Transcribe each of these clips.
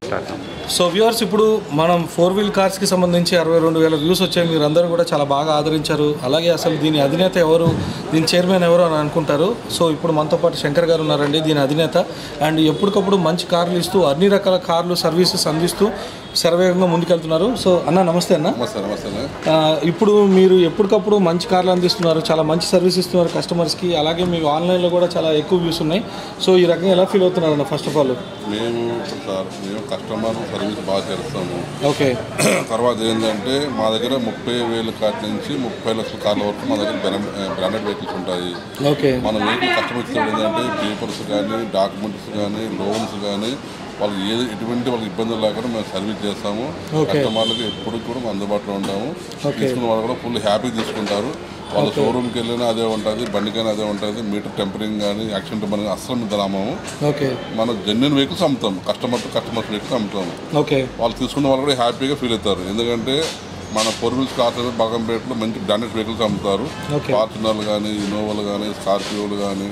So viewers ఇప్పుడు మనం four wheel కార్స్కి సంబంధించి అరవై రెండు వేల వ్యూస్ వచ్చాయి మీరు అందరూ కూడా చాలా బాగా ఆదరించారు అలాగే అసలు దీని అధినేత ఎవరు దీని చైర్మన్ ఎవరు అని అనుకుంటారు సో ఇప్పుడు మనతో పాటు శంకర్ గారు ఉన్నారండి దీని అధినేత అండ్ ఎప్పటికప్పుడు మంచి కార్లు ఇస్తూ అన్ని రకాల కార్లు సర్వీసెస్ అందిస్తూ శరవేగంగా ముందుకెళ్తున్నారు సో అన్న నమస్తే అన్న నమస్తే నమస్తే ఆ, ఇప్పుడు మీరు ఎప్పటికప్పుడు మంచి కార్లు అందిస్తున్నారు చాలా మంచి సర్వీస్ ఇస్తున్నారు కస్టమర్స్కి అలాగే మీకు ఆన్లైన్లో కూడా చాలా ఎక్కువ వ్యూస్ ఉన్నాయి సో ఈ రకంగా ఎలా ఫీల్ అవుతున్నారు అన్న ఫస్ట్ ఆఫ్ ఆల్ మేము సార్ మేము కస్టమర్ సర్వీస్ బాగా చేస్తాము ఓకే తర్వాత ఏంటంటే మా దగ్గర ముప్పై వేల కార్ల నుంచి ముప్పై లక్షల కార్ల వరకు మా దగ్గర బ్రాండ్- బ్రాండెడ్ వెహికల్స్ ఉంటాయి ఓకే మన వెహికల్ కస్టమర్ ఇచ్చేది ఏంటంటే పేపర్స్ కానీ డాక్యుమెంట్స్ కానీ లోన్స్ కానీ వాళ్ళకి ఏది ఎటువంటి వాళ్ళకి ఇబ్బందులు లేకుండా మేము సర్వీస్ చేస్తాము Okay. కస్టమర్లకు ఎప్పుడు కూడా మేము అందుబాటులో ఉంటాము తీసుకున్న వాళ్ళు కూడా ఫుల్ హ్యాపీ తీసుకుంటారు వాళ్ళ షోరూమ్కి వెళ్ళినా అదే ఉంటుంది బండికైనా అదే ఉంటుంది మీటర్ టెంపరింగ్ కానీ యాక్సిడెంట్ పని అస్సలు మేము రామాము ఓకే మనం జెన్యున్ వెహికల్స్ అమ్ముతాం కస్టమర్ టు కస్టమర్స్ వెహికల్స్ అమ్ముతాము ఓకే వాళ్ళు తీసుకున్న వాళ్ళు కూడా హ్యాపీగా ఫీల్ అవుతారు ఎందుకంటే మన పొరుగుల్స్ కార్స్ బాగంపేటలో మంచి బ్రాండెడ్ వెహికల్స్ అమ్ముతారు Okay. ఫార్చునర్లు కానీ ఇన్నోవాలు కానీ స్కార్పియోలు కానీ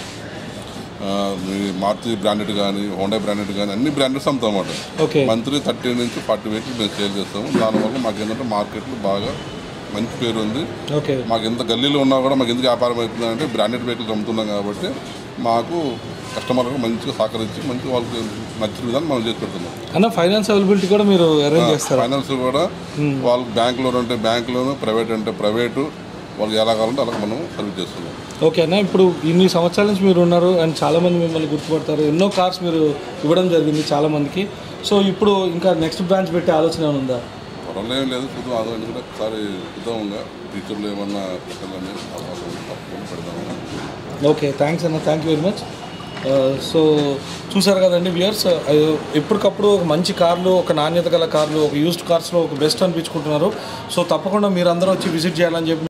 మారుతి బ్రాండెడ్ కానీ హోండా బ్రాండెడ్ కానీ అన్ని బ్రాండెడ్స్ అమ్ముతాం అన్నమాట ఓకే మంత్లీ థర్టీ నుంచి ఫార్టీ వెహికల్స్ మేము సేల్ చేస్తాము దానివల్ల మాకు ఏంటంటే మార్కెట్లో బాగా మంచి పేరు ఉంది ఓకే మాకు ఎంత గల్లీలో ఉన్నా కూడా మాకు ఎందుకు వ్యాపారం అవుతుందంటే బ్రాండెడ్ వెహికల్స్ అమ్ముతున్నాం కాబట్టి మాకు కస్టమర్లకు మంచిగా సహకరించి మంచిగా వాళ్ళకి నచ్చిన విధానం మనం చేసి పెడుతున్నాం అన్న ఫైనాన్స్ అవైలబిలిటీ కూడా మీరు అరేంజ్ చేస్తారా ఫైనాన్స్ కూడా వాళ్ళకి బ్యాంక్ లోన్ అంటే బ్యాంక్ లోన్ ప్రైవేట్ అంటే ప్రైవేటు వాళ్ళకి ఎలా కావాలంటే అలా మనం సర్వీస్ చేస్తున్నాం ఓకే అన్న ఇప్పుడు ఇన్ని సంవత్సరాల నుంచి మీరు ఉన్నారు అండ్ చాలా మంది మిమ్మల్ని గుర్తుపడతారు ఎన్నో కార్స్ మీరు ఇవ్వడం జరిగింది చాలా మందికి సో ఇప్పుడు ఇంకా నెక్స్ట్ బ్రాంచ్ పెట్టే ఆలోచన ఏమైనా ఉందా త్వరలో ఏం లేదు చూద్దాం అదే కూడా ఒకసారి చూద్దాంగా ఫ్యూచర్లో ఏమన్నా పెట్టాలని అవకాశం ఉంటే తప్పకుండా పెడదాము ఓకే థ్యాంక్స్ అన్న thank you very much so చూసారు కదండి వ్యూయర్స్ ఎప్పటికప్పుడు ఒక మంచి కార్లు ఒక నాణ్యత గల కార్లు ఒక యూస్డ్ కార్స్లో ఒక బెస్ట్ అనిపించుకుంటున్నారు సో తప్పకుండా మీరు అందరూ వచ్చి విజిట్ చేయాలని చెప్పి